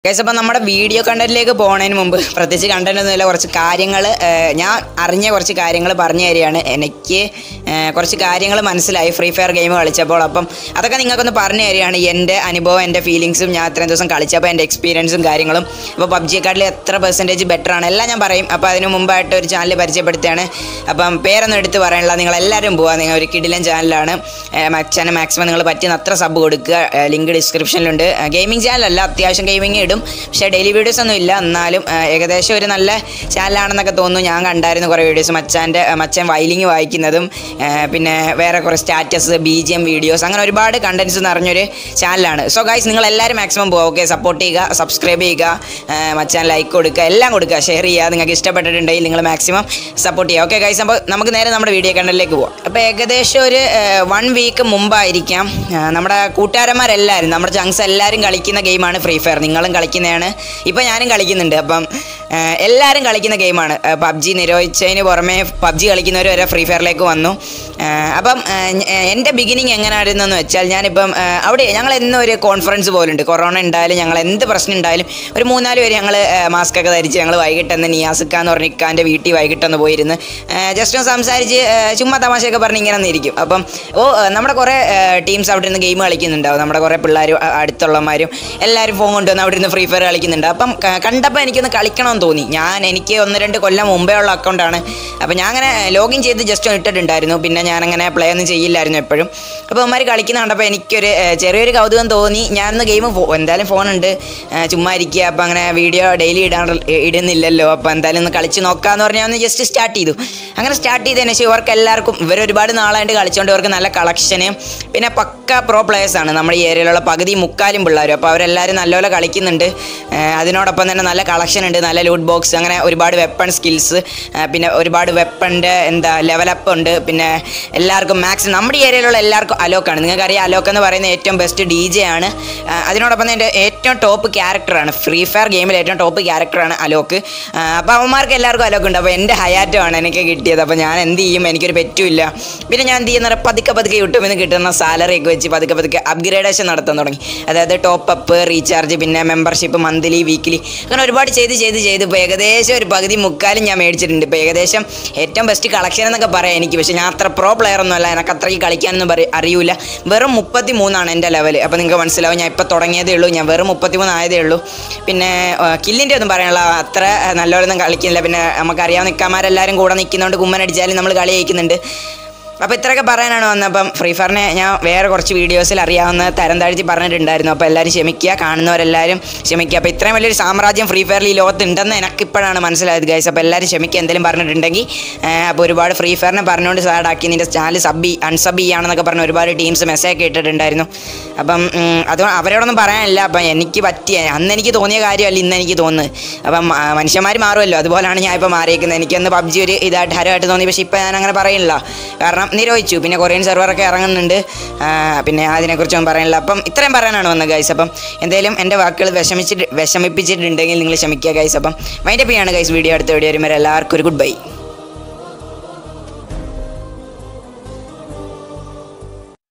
guys അപ്പം നമ്മുടെ video കണ്ടന്റിലേക്ക് പോകുന്നതിന് മുമ്പ് പ്രത്യേകിച്ച് കണ്ടന്റ് ഒന്നുമില്ല കുറച്ച് കാര്യങ്ങൾ ഞാൻ അറിഞ്ഞ കുറച്ച് കാര്യങ്ങൾ പറഞ്ഞു തരികയാണ് എനിക്ക് ഏഹ്, കുറച്ച് കാര്യങ്ങൾ മനസ്സിലായി ഫ്രീ ഫയർ ഗെയിം കളിച്ചപ്പോൾ അപ്പം അതൊക്കെ നിങ്ങൾക്കൊന്ന് പറഞ്ഞു തരികയാണ് എൻ്റെ അനുഭവം എൻ്റെ ഫീലിങ്സും ഞാൻ ഇത്രയും ദിവസം കളിച്ചപ്പോൾ എൻ്റെ എക്സ്പീരിയൻസും കാര്യങ്ങളും അപ്പോൾ പബ്ജിയെക്കാട്ടിൽ എത്ര പെർസെൻറ്റേജ് ബെറ്റർ ആണ് എല്ലാം ഞാൻ പറയും അപ്പോൾ അതിന് മുമ്പായിട്ട് ഒരു ചാനൽ പരിചയപ്പെടുത്തുകയാണ് അപ്പം പേരൊന്നും എടുത്ത് പറയാനുള്ള നിങ്ങൾ എല്ലാവരും പോവുക നിങ്ങൾ ഒരു കിടിലൻ ചാനലാണ് ചാനൽ മാക്സിമം നിങ്ങൾ പറ്റുന്ന അത്ര സബ് കൊടുക്കുക ലിങ്ക് ഡിസ്ക്രിപ്ഷനിലുണ്ട് ഗെയിമിംഗ് ചാനലല്ല അത്യാവശ്യം ഗെയിമിംഗ് ഇടും പക്ഷേ ഡെയിലി വീഡിയോസ് ഒന്നും ഇല്ല എന്നാലും ആ, ഏകദേശം ഒരു നല്ല ചാനലാണെന്നൊക്കെ തോന്നുന്നു ഞാൻ കണ്ടായിരുന്നു കുറേ വീഡിയോസ് മച്ചാൻ്റെ ആ, മച്ചാൻ വയലിംഗ് വായിക്കുന്നതും ആ, പിന്നെ വേറെ കുറേ status B G M videos അങ്ങനെ ഒരുപാട് കണ്ടൻസ് നിറഞ്ഞൊരു ചാനലാണ് സോ ഗൈസ് നിങ്ങൾ എല്ലാവരും മാക്സിമം പോകുക ഓക്കെ സപ്പോർട്ട് ചെയ്യുക സബ്സ്ക്രൈബ് ചെയ്യുക ആ, മച്ചാൻ ലൈക്ക് കൊടുക്കുക എല്ലാം കൊടുക്കുക ഷെയർ ചെയ്യുക നിങ്ങൾക്ക് ഇഷ്ടപ്പെട്ടിട്ടുണ്ടെങ്കിൽ നിങ്ങൾ മാക്സിമം സപ്പോർട്ട് ചെയ്യുക ഓക്കെ ഗൈസ് അപ്പോൾ നമുക്ക് നേരെ നമ്മുടെ വീഡിയോ കണ്ടലിലേക്ക് പോകാം അപ്പോൾ ഏകദേശം ഒരു വൺ വീക്ക് മുമ്പായിരിക്കാം ആ, നമ്മുടെ കൂട്ടുകാരന്മാരെല്ലാവരും നമ്മുടെ ചങ്സ് എല്ലാവരും കളിക്കുന്ന ഗെയിമാണ് ഫ്രീ ഫയർ നിങ്ങളും കളിക്കുന്നതാണ് ഇപ്പോൾ ഞാനും കളിക്കുന്നുണ്ട് അപ്പം ആ, എല്ലാവരും കളിക്കുന്ന ഗെയിമാണ് പബ്ജി നിരോധിച്ചതിന് പുറമെ പബ്ജി കളിക്കുന്നവർ വരെ ഫ്രീ ഫയറിലേക്ക് വന്നു ആ, അപ്പം ആ, ഞ- എൻ്റെ ബിഗിനിങ് എങ്ങനെയായിരുന്നു എന്ന് വെച്ചാൽ ഞാനിപ്പം ആ, അവിടെ ഞങ്ങൾ എന്നും ഒരു കോൺഫറൻസ് പോലുണ്ട് കൊറോണ ഉണ്ടായാലും ഞങ്ങൾ എന്ത് പ്രശ്നം ഉണ്ടായാലും ഒരു മൂന്നാല് പേര് ഞങ്ങൾ മാസ്ക് ഒക്കെ ധരിച്ച് ഞങ്ങൾ വൈകിട്ടെന്ന് നിയാസിക്ക എന്ന് പറഞ്ഞ ഇക്കാൻ്റെ വീട്ടിൽ വൈകിട്ടെന്ന് പോയിരുന്ന് ജസ്റ്റ് ഒന്ന് സംസാരിച്ച് ആ, ചുമ്മാ തമാശയൊക്കെ പറഞ്ഞ് ഇങ്ങനെ ഒന്നിരിക്കും അപ്പം ഓ ആ, നമ്മുടെ കുറേ ടീംസ് അവിടെ ഇരുന്ന് ഗെയിം കളിക്കുന്നുണ്ടാവും നമ്മുടെ കുറേ പിള്ളേരും അ- അടുത്തുള്ളവന്മാരും എല്ലാവരും ഫോൺ കൊണ്ടുവന്ന് അവിടെ ഇരുന്ന് ഫ്രീ ഫയർ കളിക്കുന്നുണ്ട് അപ്പം ക- കണ്ടപ്പോൾ എനിക്കൊന്ന് കളിക്കണമെന്ന് തോന്നി ഞാൻ എനിക്ക് ഒന്ന് രണ്ട് കൊല്ലം മുമ്പേ ഉള്ള അക്കൗണ്ടാണ് അപ്പം ഞാൻ അങ്ങനെ ലോഗിൻ ചെയ്ത് ജസ്റ്റ് ഒന്ന് ഇട്ടിട്ടുണ്ടായിരുന്നു പിന്നെ ഞാനങ്ങനെ പ്ലേ ഒന്നും ചെയ്യില്ലായിരുന്നു എപ്പോഴും അപ്പോൾ അവന്മാർ കളിക്കുന്ന കണ്ടപ്പോൾ എനിക്കൊരു ഏഹ്, ചെറിയൊരു കൗതുകം തോന്നി ഞാനൊന്ന് ഗെയിം എന്തായാലും ഫോണുണ്ട് ഏഹ്, ചുമ്മാ ഇരിക്കുക അപ്പോൾ അങ്ങനെ വീഡിയോ ഡെയിലി ഇടാൻ ഇടുന്നില്ലല്ലോ അപ്പോൾ എന്തായാലും ഒന്ന് കളിച്ച് നോക്കാമെന്ന് പറഞ്ഞാൽ ഒന്ന് ജസ്റ്റ് സ്റ്റാർട്ട് ചെയ്തു അങ്ങനെ സ്റ്റാർട്ട് ചെയ്തതിന് ശേഷം ഇവർക്ക് എല്ലാവർക്കും ഇവർ ഒരുപാട് നാളായിട്ട് കളിച്ചുകൊണ്ട് ഇവർക്ക് നല്ല കളക്ഷന് പിന്നെ പക്ക പ്രോ പ്ലേയേഴ്സ് ആണ് നമ്മുടെ ഈ ഏരിയയിലുള്ള പകുതി മുക്കാലും പിള്ളേരും അപ്പോൾ അവരെല്ലാവരും നല്ലപോലെ കളിക്കുന്നുണ്ട് ഏഹ് അതിനോടൊപ്പം തന്നെ നല്ല കളക്ഷൻ ഉണ്ട് നല്ല ലൂട്ട് ബോക്സ് അങ്ങനെ ഒരുപാട് വെപ്പൺ സ്കിൽസ് പിന്നെ ഒരുപാട് വെപ്പണിൻ്റെ എന്താ ലെവലപ്പ് ഉണ്ട് പിന്നെ എല്ലാവർക്കും മാക്സ് നമ്മുടെ ഈ ഏരിയയിലുള്ള എല്ലാവർക്കും അലോക്കാണ് നിങ്ങൾക്കറിയാം അലോക്ക് എന്ന് പറയുന്ന ഏറ്റവും ബെസ്റ്റ് ഡി ജെ ആണ് ആ, അതിനോടൊപ്പം തന്നെ എൻ്റെ ഏറ്റവും ടോപ്പ് ക്യാരക്ടറാണ് ഫ്രീ ഫയർ ഗെയിമിൽ ഏറ്റവും ടോപ്പ് ക്യാരക്ടറാണ് അലോക്ക് അപ്പോൾ അവന്മാർക്ക് എല്ലാവർക്കും അലോക്ക് ഉണ്ട് അപ്പോൾ എൻ്റെ ഹയാറ്റോ ആണ് എനിക്ക് കിട്ടിയത് അപ്പോൾ ഞാൻ എന്ത് ചെയ്യും എനിക്കൊരു പറ്റൂല പിന്നെ ഞാൻ എന്ത് ചെയ്യുന്ന പതുക്കെ പതുക്കെ യൂട്യൂബിൽ നിന്ന് കിട്ടുന്ന സാലറി ഒക്കെ വെച്ച് പതുക്കെ പതുക്കെ അപ്ഗ്രേഡേഷൻ നടത്താൻ തുടങ്ങി അതായത് ടോപ്പ് അപ്പ് റീചാർജ് പിന്നെ മെമ്പർഷിപ്പ് മന്ത്ലി വീക്ക്ലി അങ്ങനെ ഒരുപാട് ചെയ്ത് ചെയ്ത് ചെയ്ത് ഇപ്പോൾ ഏകദേശം ഒരു പകുതി മുക്കാലും ഞാൻ മേടിച്ചിട്ടുണ്ട് ഇപ്പോൾ ഏകദേശം ഏറ്റവും ബെസ്റ്റ് കളക്ഷൻ എന്നൊക്കെ പറയാം എനിക്ക് പക്ഷേ ഞാൻ അത്ര പ്രോ പ്ലെയർ ഒന്നും അല്ല എനിക്ക് അത്രയ്ക്ക് കളിക്കാനൊന്നും പറ അറിയൂല വെറും മുപ്പത്തി മൂന്നാണ് എൻ്റെ ലെവൽ അപ്പോൾ നിങ്ങൾക്ക് മനസ്സിലാവും ഞാൻ ഇപ്പോൾ തുടങ്ങിയതേ ഉള്ളൂ ഞാൻ വെറും മുപ്പത്തി മൂന്നായതേ ഉള്ളൂ പിന്നെ കില്ലിൻ്റെ ഒന്നും പറയാനുള്ള അത്ര നല്ലവരൊന്നും കളിക്കുന്നില്ല പിന്നെ നമുക്കറിയാവുന്ന നിൽക്കാമാരെല്ലാവരും കൂടെ നിൽക്കുന്നതുകൊണ്ട് കുമ്മനടിച്ചാലും നമ്മൾ കളി ജയിക്കുന്നുണ്ട് അപ്പോൾ ഇത്രയൊക്കെ പറയാനാണ് വന്നപ്പം ഫ്രീ ഫയറിനെ ഞാൻ വേറെ കുറച്ച് വീഡിയോസിൽ അറിയാവുന്ന തരം താഴ്ത്തി പറഞ്ഞിട്ടുണ്ടായിരുന്നു അപ്പോൾ എല്ലാവരും ക്ഷമിക്കുക കാണുന്നവരെല്ലാവരും ക്ഷമിക്കുക അപ്പോൾ ഇത്രയും വലിയൊരു സാമ്രാജ്യം ഫ്രീ ഫയറിൽ ഈ ലോകത്തുണ്ടെന്ന് എനിക്കിപ്പോഴാണ് മനസ്സിലായത് ഗൈസ് അപ്പോൾ എല്ലാവരും ക്ഷമിക്കുക എന്തെങ്കിലും പറഞ്ഞിട്ടുണ്ടെങ്കിൽ അപ്പോൾ ഒരുപാട് ഫ്രീ ഫയറിനെ പറഞ്ഞുകൊണ്ട് സാഡാക്കി നിൻ്റെ ചാനൽ സബ് അൺസബ് ചെയ്യാണെന്നൊക്കെ പറഞ്ഞ് ഒരുപാട് ടീംസ് മെസ്സേജ് ഒക്കെ ഇട്ടിട്ടുണ്ടായിരുന്നു അപ്പം ഉം, അത് അവരോടൊന്നും പറയാനില്ല അപ്പം എനിക്ക് പറ്റിയ അന്ന് എനിക്ക് തോന്നിയ കാര്യമല്ല ഇന്ന് എനിക്ക് തോന്നുന്നത് അപ്പം മനുഷ്യന്മാർ മാറുമല്ലോ അതുപോലെയാണ് ഞാൻ ഇപ്പോൾ മാറിയിരിക്കുന്നത് എനിക്കൊന്ന് പബ്ജി ഒരു ഇതായിട്ട് ഹരമായിട്ട് തോന്നി പക്ഷേ ഇപ്പം ഞാൻ അങ്ങനെ പറയുന്നില്ല കാരണം നിരോധിച്ചു പിന്നെ കൊറിയൻ സെർവറൊക്കെ ഇറങ്ങുന്നുണ്ട് ആ, പിന്നെ അതിനെക്കുറിച്ചൊന്നും പറയാനില്ല അപ്പം ഇത്രയും പറയാനാണ് വന്നത് ഗൈസ് അപ്പം എന്തായാലും എൻ്റെ വാക്കുകൾ വിഷമിച്ചിട്ട് വിഷമിപ്പിച്ചിട്ടുണ്ടെങ്കിൽ നിങ്ങൾ ക്ഷമിക്കുക ഗൈസ് അപ്പം മൈൻഡപ്പ് ചെയ്യാണ് ഗൈസ് വീഡിയോ അടുത്ത വീഡിയോ വരുമ്പോൾ എല്ലാവർക്കും ഒരു ഗുഡ് ബൈ